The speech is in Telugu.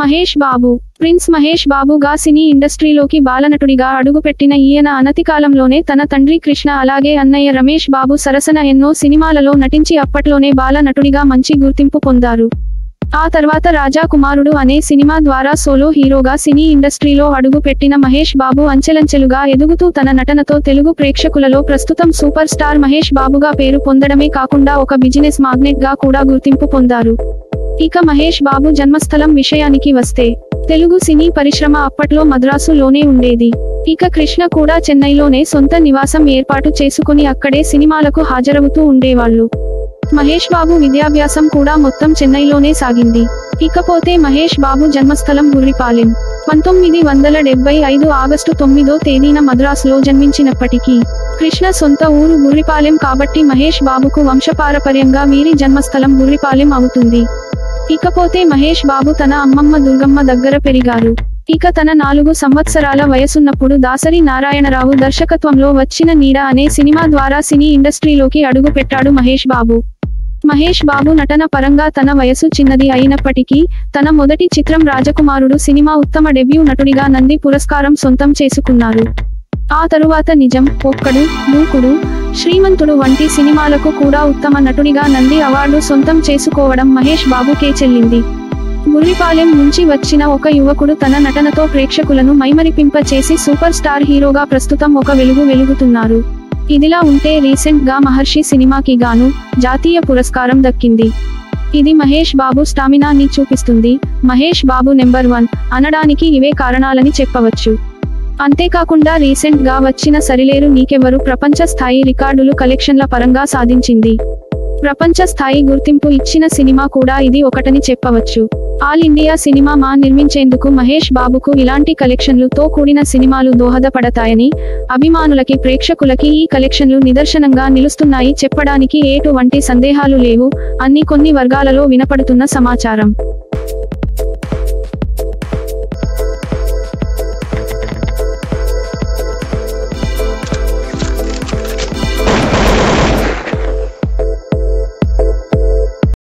మహేష్ బాబు ప్రిన్స్ మహేష్ బాబుగా సినీ ఇండస్ట్రీలోకి బాలనటుడిగా అడుగుపెట్టిన ఈయన అనతి కాలంలోనే తన తండ్రి కృష్ణ అలాగే అన్నయ్య రమేష్ బాబు సరసన ఎన్నో సినిమాలలో నటించి అప్పట్లోనే బాలనటుడిగా మంచి గుర్తింపు పొందారు ఆ తర్వాత రాజా కుమారుడు అనే సినిమా ద్వారా సోలో హీరోగా సినీ ఇండస్ట్రీలో అడుగు పెట్టిన మహేష్ బాబు అంచెలంచెలుగా ఎదుగుతూ తన నటనతో తెలుగు ప్రేక్షకులలో ప్రస్తుతం సూపర్ స్టార్ మహేష్ బాబుగా పేరు పొందడమే కాకుండా ఒక బిజినెస్ మాగ్నెట్ గా కూడా గుర్తింపు పొందారు ఇక మహేష్ బాబు జన్మస్థలం విషయానికి వస్తే తెలుగు సినీ పరిశ్రమ అప్పట్లో మద్రాసులోనే ఉండేది ఇక కృష్ణ కూడా చెన్నైలోనే సొంత నివాసం ఏర్పాటు చేసుకుని అక్కడే సినిమాలకు హాజరవుతూ ఉండేవాళ్ళు మహేష్ బాబు విద్యాభ్యాసం కూడా మొత్తం చెన్నైలోనే సాగింది ఇకపోతే మహేష్ బాబు జన్మస్థలం బుర్రిపాలెం పంతొమ్మిది వందల డెబ్బై ఐదు ఆగస్టు తొమ్మిదో తేదీన మద్రాసులో జన్మించినప్పటికీ కృష్ణ సొంత ఊరు బుర్రిపాలెం కాబట్టి మహేష్ బాబుకు వంశపారపర్యంగా వీరి జన్మస్థలం బుర్రిపాలెం అవుతుంది ఇకపోతే మహేష్ బాబు తన అమ్మమ్మ దుర్గమ్మ దగ్గర పెరిగారు ఇక తన నాలుగు సంవత్సరాల వయసున్నప్పుడు దాసరి నారాయణరావు దర్శకత్వంలో వచ్చిన నీడ అనే సినిమా ద్వారా సినీ ఇండస్ట్రీలోకి అడుగు పెట్టాడు మహేష్ బాబు మహేష్ బాబు నటన పరంగా తన వయసు చిన్నది అయినప్పటికీ తన మొదటి చిత్రం రాజకుమారుడు సినిమా ఉత్తమ డెబ్యూ నటుడిగా నంది పురస్కారం సొంతం చేసుకున్నారు ఆ తరువాత నిజం ఒక్కడు దూకుడు శ్రీమంతుడు వంటి సినిమాలకు కూడా ఉత్తమ నటుడిగా నంది అవార్డు సొంతం చేసుకోవడం మహేష్ బాబుకే చెల్లింది బుర్రిపాలెం నుంచి వచ్చిన ఒక యువకుడు తన నటనతో ప్రేక్షకులను మైమరిపింప చేసి సూపర్ స్టార్ హీరోగా ప్రస్తుతం ఒక వెలుగు వెలుగుతున్నారు ఇదిలా ఉంటే రీసెంట్ గా మహర్షి సినిమాకి గాను జాతీయ పురస్కారం దక్కింది ఇది మహేష్ బాబు స్టామినాని చూపిస్తుంది మహేష్ బాబు నెంబర్ వన్ అనడానికి ఇవే కారణాలని చెప్పవచ్చు అంతేకాకుండా రీసెంట్ గా వచ్చిన సరిలేరు నీకెవరు ప్రపంచ స్థాయి రికార్డులు కలెక్షన్ల పరంగా సాధించింది ప్రపంచ స్థాయి గుర్తింపు ఇచ్చిన సినిమా కూడా ఇది ఒకటని చెప్పవచ్చు ఆల్ ఇండియా సినిమా మా నిర్మించేందుకు మహేష్ బాబుకు ఇలాంటి కలెక్షన్లుతో కూడిన సినిమాలు దోహదపడతాయని అభిమానులకి ప్రేక్షకులకి ఈ కలెక్షన్లు నిదర్శనంగా నిలుస్తున్నాయి చెప్పడానికి ఎటువంటి సందేహాలు లేవు అన్ని కొన్ని వర్గాలలో వినపడుతున్న సమాచారం